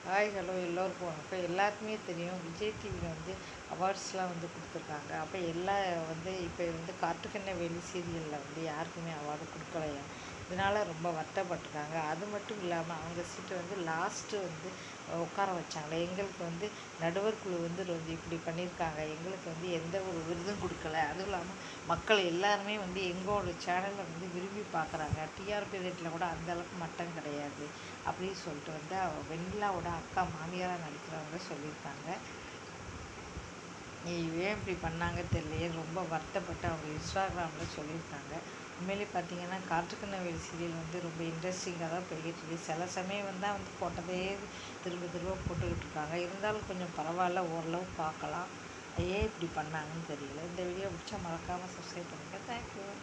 hi hello எல்லோருக்கும் வணக்கம் எல்லாருக்குமே தெரியும் விஜய் டிவியில் வந்து அவார்ட்ஸ்லாம் வந்து கொடுத்துருக்காங்க அப்போ எல்லா வந்து இப்போ வந்து காட்டுக்கண்ண வெளி சீரியலில் வந்து யாருக்குமே அவார்டு கொடுக்கலையா இதனால் ரொம்ப வருத்தப்பட்டிருக்காங்க அது மட்டும் இல்லாமல் அவங்க சீட்டை வந்து லாஸ்ட்டு வந்து உட்கார வச்சாங்களே எங்களுக்கு வந்து நடுவர் குழு வந்து ரொம்ப இப்படி பண்ணியிருக்காங்க எங்களுக்கு வந்து எந்த ஒரு விருதும் கொடுக்கல அதுவும் இல்லாமல் மக்கள் எல்லாருமே வந்து எங்களோட சேனலை வந்து விரும்பி பார்க்குறாங்க டிஆர்பி ரேட்டில் கூட அந்த அளவுக்கு மட்டம் கிடையாது அப்படின்னு சொல்லிட்டு வந்து அவ வெண்ணிலாவோட அக்கா மாமியாராக நடிக்கிறவங்க சொல்லியிருக்காங்க நீ ஏன் இப்படி பண்ணாங்க தெரியலையே ரொம்ப வருத்தப்பட்டு அவங்க இன்ஸ்டாகிராமில் சொல்லியிருக்காங்க உண்மையிலே பார்த்தீங்கன்னா காற்றுக்கண்ணவேலி சீரியல் வந்து ரொம்ப இன்ட்ரெஸ்டிங்காக தான் போய்கிட்டு இருக்கு சில சமயம் வந்தால் வந்து போட்டதே திரும்ப திரும்ப போட்டுக்கிட்டு இருக்காங்க இருந்தாலும் கொஞ்சம் பரவாயில்ல ஓரளவு பார்க்கலாம் ஏன் இப்படி பண்ணாங்கன்னு தெரியல இந்த வீடியோ பிடிச்சா மறக்காமல் சப்ஸ்கிரைப் பண்ணுங்கள் தேங்க்யூ